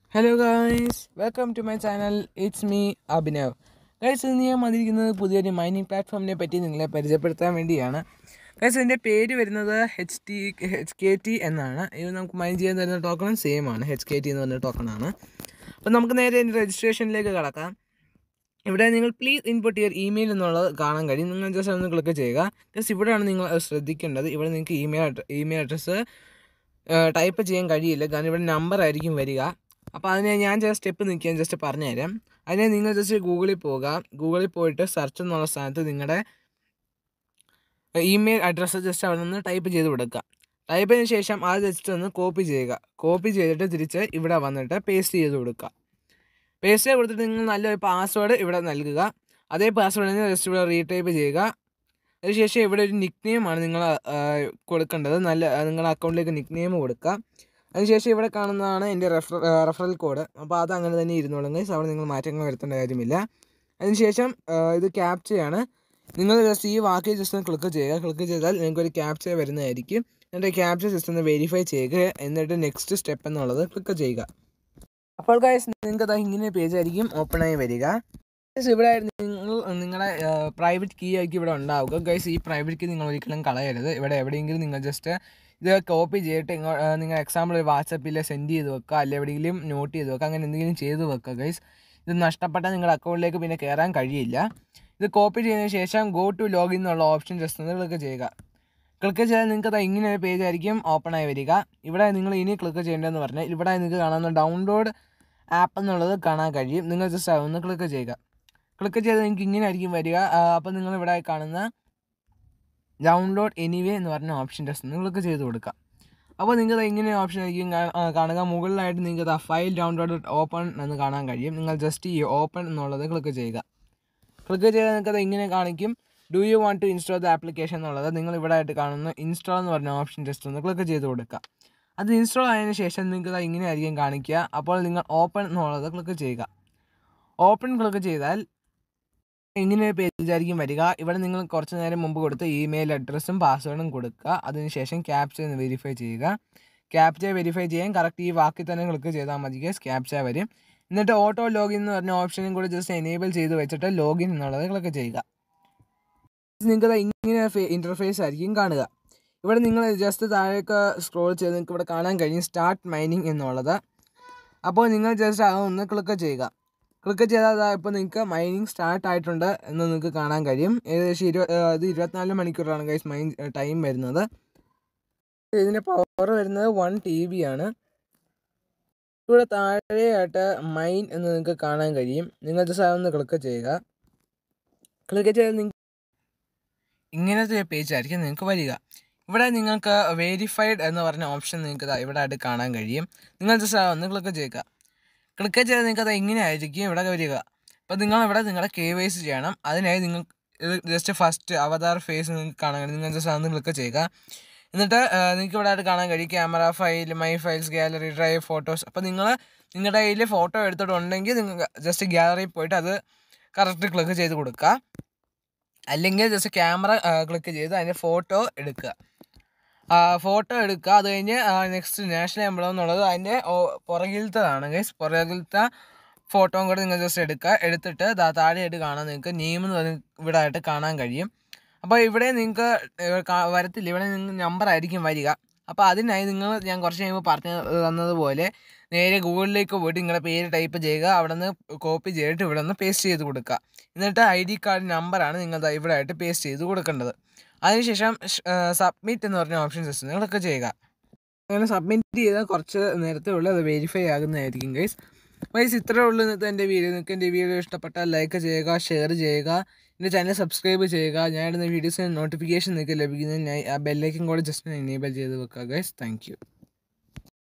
hello guys welcome to my channel it's me Abhinav guys ഇന്ന് ഞാൻ വന്നിരിക്കുന്നത് പുതിയൊരു മൈനിങ് പ്ലാറ്റ്ഫോമിനെ പറ്റി നിങ്ങളെ പരിചയപ്പെടുത്താൻ വേണ്ടിയാണ് ഗൈസ് ഇതിൻ്റെ പേര് വരുന്നത് H T H K T എന്നാണ് ഇത് നമുക്ക് മൈൻ ചെയ്യാൻ തരുന്ന ടോക്കണും സെയിം ആണ് എച്ച് കെ ടി എന്ന് പറഞ്ഞ ടോക്കണാണ് അപ്പോൾ നമുക്ക് നേരെ ഇതിൻ്റെ രജിസ്ട്രേഷനിലേക്ക് കടക്കാം ഇവിടെ നിങ്ങൾ പ്ലീസ് ഇൻപുട്ട് യുവർ ഇമെയിൽ എന്നുള്ളത് കാണാൻ കഴിയും നിങ്ങൾ ജസ്റ്റ് ഒന്ന് ക്ലിക്ക് ചെയ്യുക ജസ്റ്റ് ഇവിടെയാണ് നിങ്ങൾ അത് ശ്രദ്ധിക്കേണ്ടത് ഇവിടെ നിങ്ങൾക്ക് ഇമെയിൽ ഇമെയിൽ അഡ്രസ്സ് ടൈപ്പ് ചെയ്യാൻ കഴിയില്ല കാരണം ഇവിടെ നമ്പർ ആയിരിക്കും വരിക അപ്പോൾ അതിനെ ഞാൻ ജസ്റ്റ് സ്റ്റെപ്പ് നിൽക്കാൻ ജസ്റ്റ് പറഞ്ഞുതരാം അതിനെ നിങ്ങൾ ജസ്റ്റ് ഗൂഗിളിൽ പോവുക ഗൂഗിളിൽ പോയിട്ട് സെർച്ച് എന്നുള്ള സ്ഥാനത്ത് നിങ്ങളുടെ ഇമെയിൽ അഡ്രസ്സ് ജസ്റ്റ് അവിടെ നിന്ന് ടൈപ്പ് ചെയ്ത് കൊടുക്കുക ടൈപ്പ് ചെയ്തതിന് ശേഷം അത് ജസ്റ്റ് ഒന്ന് കോപ്പി ചെയ്യുക കോപ്പി ചെയ്തിട്ട് തിരിച്ച് ഇവിടെ വന്നിട്ട് പേസ്റ്റ് ചെയ്ത് കൊടുക്കുക പേസ്റ്റ് ചെയ്ത് കൊടുത്തിട്ട് നിങ്ങൾ നല്ലൊരു പാസ്വേഡ് ഇവിടെ നൽകുക അതേ പാസ്വേഡ് ജസ്റ്റ് ഇവിടെ റീടൈപ്പ് ചെയ്യുക അതിനുശേഷം ഇവിടെ ഒരു നിക് നെയിമാണ് നിങ്ങൾ കൊടുക്കേണ്ടത് നല്ല നിങ്ങളുടെ അക്കൗണ്ടിലേക്ക് നിക് നെയിം കൊടുക്കുക അതിനുശേഷം ഇവിടെ കാണുന്നതാണ് എൻ്റെ റെഫർ റെഫറൽ കോഡ് അപ്പോൾ അത് അങ്ങനെ തന്നെ ഇരുന്നോളും ഗൈസ് അവിടെ നിങ്ങൾ മാറ്റങ്ങൾ വരുത്തേണ്ട കാര്യമില്ല അതിനുശേഷം ഇത് ക്യാപ്ചയാണ് നിങ്ങൾ ജസ്റ്റ് ഈ വാക്കിൽ ജസ്റ്റ് ഒന്ന് ക്ലിക്ക് ചെയ്യുക ക്ലിക്ക് ചെയ്താൽ നിങ്ങൾക്ക് ഒരു ക്യാപ്ച വരുന്നതായിരിക്കും എന്നിട്ട് ക്യാപ്ച ജസ്റ്റ് ഒന്ന് വെരിഫൈ ചെയ്യുക എന്നിട്ട് നെക്സ്റ്റ് സ്റ്റെപ്പ് എന്നുള്ളത് ക്ലിക്ക് ചെയ്യുക അപ്പോൾ ഗൈസ് നിങ്ങൾക്ക് അത് ഇങ്ങനെ പേജ് ആയിരിക്കും ഓപ്പൺ ആയി വരിക ഗൈസ് ഇവിടെ നിങ്ങൾ നിങ്ങളുടെ പ്രൈവറ്റ് കീ ആയിരിക്കും ഇവിടെ ഉണ്ടാവുക ഗൈസ് ഈ പ്രൈവറ്റ് കീ നിങ്ങൾ ഒരിക്കലും കളയരുത് ഇവിടെ എവിടെയെങ്കിലും നിങ്ങൾ ജസ്റ്റ് ഇത് കോപ്പി ചെയ്തിട്ട് ഇങ്ങോ നിങ്ങൾ എക്സാമ്പിൾ വാട്സപ്പിൽ സെൻഡ് ചെയ്ത് വെക്കുക അല്ലെങ്കിൽ എവിടെയെങ്കിലും നോട്ട് ചെയ്ത് വെക്കുക അങ്ങനെ എന്തെങ്കിലും ചെയ്ത് വെക്കുക ഗൈസ് ഇത് നഷ്ടപ്പെട്ടാൽ നിങ്ങളുടെ അക്കൗണ്ടിലേക്ക് പിന്നെ കയറാൻ കഴിയില്ല ഇത് കോപ്പി ചെയ്തതിന് ശേഷം ഗോ ടു ലോഗിൻ എന്നുള്ള ഓപ്ഷൻ ജസ്റ്റ് ഒന്ന് ക്ലിക്ക് ചെയ്യുക ക്ലിക്ക് ചെയ്താൽ നിങ്ങൾക്ക് അത് ഇങ്ങനെ ഒരു പേജ് ആയിരിക്കും ഓപ്പൺ ആയി വരിക ഇവിടെ നിങ്ങൾ ഇനി ക്ലിക്ക് ചെയ്യേണ്ടതെന്ന് പറഞ്ഞാൽ ഇവിടെ നിങ്ങൾക്ക് കാണുന്ന ഡൗൺലോഡ് ആപ്പ് എന്നുള്ളത് കാണാൻ കഴിയും നിങ്ങൾ ജസ്റ്റ് ഒന്ന് ക്ലിക്ക് ചെയ്യുക ക്ലിക്ക് ചെയ്ത് നിങ്ങൾക്ക് ഇങ്ങനെ ആയിരിക്കും വരിക അപ്പോൾ നിങ്ങൾ ഇവിടെ കാണുന്ന ഡൗൺലോഡ് എനിവേ എന്ന് പറഞ്ഞ ഓപ്ഷൻ ജസ്റ്റ് ഒന്ന് ക്ലിക്ക് ചെയ്ത് കൊടുക്കുക അപ്പോൾ നിങ്ങൾക്ക് ഇങ്ങനെ ഓപ്ഷൻ ആയിരിക്കും കാണുക മുകളിലായിട്ട് നിങ്ങൾക്ക് ആ ഫയൽ ഡൗൺലോഡ് ഓപ്പൺ എന്ന് കാണാൻ കഴിയും നിങ്ങൾ ജസ്റ്റ് ഈ ഓപ്പൺ എന്നുള്ളത് ക്ലിക്ക് ചെയ്യുക ക്ലിക്ക് ചെയ്താൽ നിങ്ങൾക്ക് ഇങ്ങനെ കാണിക്കും do you want to install the application എന്നുള്ളത് നിങ്ങൾ ഇവിടെ ആയിട്ട് കാണുന്ന ഇൻസ്റ്റാൾ എന്ന് പറഞ്ഞ ഓപ്ഷൻ ജസ്റ്റ് ഒന്ന് ക്ലിക്ക് ചെയ്ത് കൊടുക്കുക അത് ഇൻസ്റ്റാൾ ആയതിനു ശേഷം നിങ്ങൾക്ക് ഇങ്ങനെ ആയിരിക്കും കാണിക്കുക അപ്പോൾ നിങ്ങൾ ഓപ്പൺ എന്നുള്ളത് ക്ലിക്ക് ചെയ്യുക ഓപ്പൺ ക്ലിക്ക് ചെയ്താൽ ഇങ്ങനെ പേജ് ആയിരിക്കും വരിക ഇവിടെ നിങ്ങൾ കുറച്ച് നേരം മുമ്പ് കൊടുത്ത ഇമെയിൽ അഡ്രസ്സും പാസ്വേഡും കൊടുക്കുക അതിനുശേഷം ക്യാപ്ച എന്ന് വെരിഫൈ ചെയ്യുക ക്യാപ്ച വെരിഫൈ ചെയ്യാൻ കറക്റ്റ് ഈ വാക്കിൽ തന്നെ ക്ലിക്ക് ചെയ്താൽ മതി ഗേസ് ക്യാപ്ച വരും എന്നിട്ട് ഓട്ടോ ലോഗിൻ എന്ന് പറഞ്ഞ ഓപ്ഷനും കൂടി ജസ്റ്റ് എനേബിൾ ചെയ്ത് വെച്ചിട്ട് ലോഗിൻ എന്നുള്ളത് ക്ലിക്ക് ചെയ്യുക നിങ്ങൾക്ക് ഇങ്ങനെ ഇൻ്റർഫേസ് ആയിരിക്കും കാണുക ഇവിടെ നിങ്ങൾ ജസ്റ്റ് താഴേക്ക് സ്ക്രോൾ ചെയ്ത് നിങ്ങൾക്ക് ഇവിടെ കാണാൻ കഴിയും സ്റ്റാർട്ട് മൈനിങ് എന്നുള്ളത് അപ്പോൾ നിങ്ങൾ ജസ്റ്റ് അതൊന്ന് ക്ലിക്ക് ചെയ്യുക ക്ലിക്ക് ചെയ്താൽ ഇപ്പോൾ നിങ്ങൾക്ക് മൈനിങ് സ്റ്റാർട്ട് ആയിട്ടുണ്ട് എന്ന് നിങ്ങൾക്ക് കാണാൻ കഴിയും ഏകദേശം ഇരുപത് ഇത് ഇരുപത്തിനാല് മണിക്കൂറാണ് ഗൈസ് മൈൻ ടൈം വരുന്നത് ഇതിൻ്റെ പവർ വരുന്നത് വൺ ടി ബി ആണ് ഇവിടെ താഴെയായിട്ട് മൈൻ എന്ന് നിങ്ങൾക്ക് കാണാൻ കഴിയും നിങ്ങൾ ജസ്റ്റ് അതൊന്ന് ക്ലിക്ക് ചെയ്യുക ക്ലിക്ക് ചെയ്താൽ നിങ്ങൾക്ക് ഇങ്ങനത്തെ പേജ് ആയിരിക്കും നിങ്ങൾക്ക് വരിക ഇവിടെ നിങ്ങൾക്ക് വെരിഫൈഡ് എന്ന് പറഞ്ഞ ഓപ്ഷൻ നിങ്ങൾക്ക് ഇവിടെ ആയിട്ട് കാണാൻ കഴിയും നിങ്ങൾ ജസ്റ്റ് ഒന്ന് ക്ലിക്ക് ചെയ്യുക ക്ലിക്ക് ചെയ്താൽ നിങ്ങൾക്ക് അത് ഇങ്ങനെ ആയിരിക്കും ഇവിടെ വരിക അപ്പോൾ നിങ്ങൾ ഇവിടെ നിങ്ങളുടെ കെ വൈ സി ചെയ്യണം അതിനായി നിങ്ങൾ ഇത് ജസ്റ്റ് ഫസ്റ്റ് അവതാർ ഫേസ് നിങ്ങൾക്ക് കാണാൻ കഴിയും നിങ്ങൾ ജസ്റ്റ് അതൊന്ന് ക്ലിക്ക് ചെയ്യുക എന്നിട്ട് നിങ്ങൾക്ക് ഇവിടെ ആയിട്ട് കാണാൻ കഴിയും camera file my files gallery drive photos അപ്പോൾ നിങ്ങൾ നിങ്ങളുടെ കയ്യിൽ ഫോട്ടോ എടുത്തിട്ടുണ്ടെങ്കിൽ നിങ്ങൾ ജസ്റ്റ് ഗാലറിയിൽ പോയിട്ട് അത് കറക്റ്റ് ക്ലിക്ക് ചെയ്ത് കൊടുക്കുക അല്ലെങ്കിൽ ജസ്റ്റ് ക്യാമറ ക്ലിക്ക് ചെയ്ത് അതിൻ്റെ ഫോട്ടോ എടുക്കുക ഫോട്ടോ എടുക്കുക അത് കഴിഞ്ഞ് നെക്സ്റ്റ് നാഷണൽ എംബ്ലം എന്നുള്ളത് അതിൻ്റെ പുറകിലത്തതാണ് ഗൈസ് പുറകിലത്തെ ഫോട്ടോയും കൂടെ നിങ്ങൾ ജസ്റ്റ് എടുക്കുക എടുത്തിട്ട് താഴെയായിട്ട് കാണാൻ നിങ്ങൾക്ക് നെയിം എന്ന് പറഞ്ഞ് ഇവിടെ ആയിട്ട് കാണാൻ കഴിയും അപ്പോൾ ഇവിടെ നിങ്ങൾക്ക് വരത്തില്ല ഇവിടെ നിങ്ങൾ നമ്പർ ആയിരിക്കും വരിക അപ്പോൾ അതിനായി നിങ്ങൾ ഞാൻ കുറച്ച് കഴിയുമ്പോൾ പറഞ്ഞു തന്നതുപോലെ നേരെ ഗൂഗിളിലേക്ക് പോയിട്ട് നിങ്ങളുടെ പേര് ടൈപ്പ് ചെയ്യുക അവിടെ നിന്ന് കോപ്പി ചെയ്തിട്ട് ഇവിടെ നിന്ന് പേസ്റ്റ് ചെയ്ത് കൊടുക്കുക എന്നിട്ട് ഐ ഡി കാർഡ് നമ്പറാണ് നിങ്ങൾ ഇവിടെ ആയിട്ട് പേസ്റ്റ് ചെയ്ത് കൊടുക്കേണ്ടത് അതിനുശേഷം സബ്മിറ്റ് എന്ന് പറഞ്ഞ ഓപ്ഷൻ ജസ്റ്റ് നിങ്ങളൊക്കെ ചെയ്യുക അങ്ങനെ സബ്മിറ്റ് ചെയ്താൽ കുറച്ച് നേരത്തെ ഉള്ളൂ അത് വെരിഫൈ ആകുന്നതായിരിക്കും ഗൈസ് ഗൈസ് ഇത്രേ ഉള്ളൂ ഇന്നത്തെ എൻ്റെ വീഡിയോ നിങ്ങൾക്ക് എൻ്റെ വീഡിയോ ഇഷ്ടപ്പെട്ടാൽ ലൈക്ക് ചെയ്യുക ഷെയർ ചെയ്യുക എൻ്റെ ചാനൽ സബ്സ്ക്രൈബ് ചെയ്യുക ഞാൻ ഇടുന്ന വീഡിയോസിന് നോട്ടിഫിക്കേഷൻ നിങ്ങൾക്ക് ലഭിക്കുന്നതിനായി ആ ബെല്ലൈക്കൻ കൂടെ ജസ്റ്റ് എനേബിൾ ചെയ്ത് വെക്കുക ഗൈസ് താങ്ക്